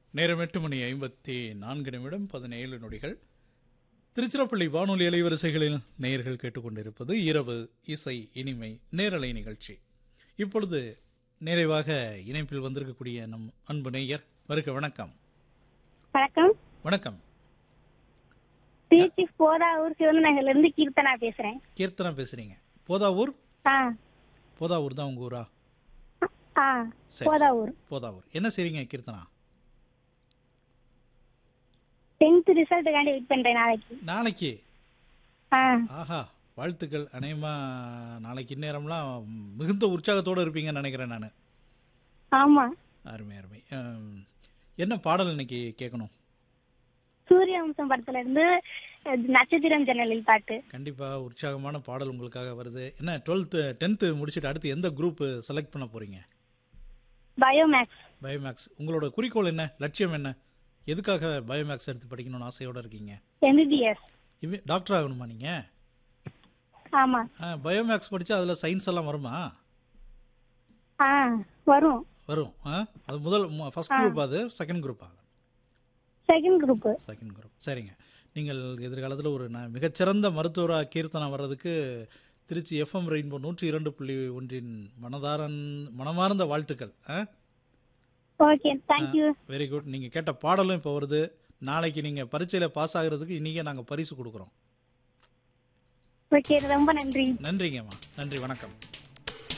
நேரம் எட்டு மணி ஐம்பத்தி நான்கு நிமிடம் பதினேழு நொடிகள் திருச்சிராப்பள்ளி வானொலி அலைவரிசைகளில் நேயர்கள் கேட்டுக்கொண்டிருப்பது இரவு இசை இனிமை நேரலை நிகழ்ச்சி இப்பொழுது நிறைவாக இணைப்பில் வந்திருக்கக்கூடிய நம் அன்பு நேயர் வருக வணக்கம் வணக்கம் வணக்கம் திருச்சி போதாவூர் சிவநகர்ல இருந்து கீர்த்தனா பேசுறேன் கீர்த்தனா பேசுறீங்க போதாவூர் ஆ போதாவூர் தான் உங்க ஊரா ஆ சரி, போதாவூர் போதாவூர் என்ன செய்றீங்க கீர்த்தனா டென்த் ரிசல்ட்டுக்காண்டி வெயிட் பண்றேன் நாளைக்கு நாளைக்கு ஆ ஆஹா வாழ்த்துக்கள் அநேகமா நாளைக்கு இந்நேரம்லாம் மிகுந்த உற்சாகத்தோடு இருப்பீங்கன்னு நினைக்கிறேன் நான் ஆமா அருமை அருமை அம், என்ன பாடல் இன்னைக்கு கேட்கணும் சூரிய வம்சம் படத்துல இருந்து அஹ், நட்சத்திரம் ஜன்னலில் பாட்டு கண்டிப்பா உற்சாகமான பாடல் உங்களுக்காக வருது என்ன டுவெல்த்து டென்த்து முடிச்சுட்டு அடுத்து எந்த குரூப் செலக்ட் பண்ண போறீங்க பயோமேக்ஸ் பயோமேக்ஸ் உங்களோட குறிக்கோள் என்ன லட்சியம் என்ன எதுக்காக பயோமேக்ஸ் எடுத்து படிக்கணும்னு ஆசையோட இருக்கீங்க எம்பிபிஎஸ் இவ டாக்டர் ஆகணுமா நீங்க ஆமா பயோமேக்ஸ் படிச்சா அதுல சயின்ஸ் எல்லாம் வருமா ஆ வரும் வரும் ஆ? அது முதல் ஃபர்ஸ்ட் குரூப் அது செகண்ட் குரூப்பா செகண்ட் குரூப் செகண்ட் குரூப் சரிங்க நீங்கள் எதிர்காலத்தில் ஒரு ந- மிகச்சிறந்த மருத்துவராக கீர்த்தனா வர்றதுக்கு திருச்சி எஃப்எம் ரெயின்போ நூற்றி இரண்டு புள்ளி ஒன்றின் மனதாரன் மனமார்ந்த வாழ்த்துக்கள் ஓகே தேங்க்யூ வெரி குட் நீங்கள் கேட்ட பாடலும் இப்போ வருது நாளைக்கு நீங்கள் பரீட்சையில் பாஸ் ஆகிறதுக்கு இன்றைக்கே நாங்கள் பரிசு கொடுக்குறோம் ஓகே ரொம்ப நன்றி நன்றிங்கம்மா நன்றி வணக்கம்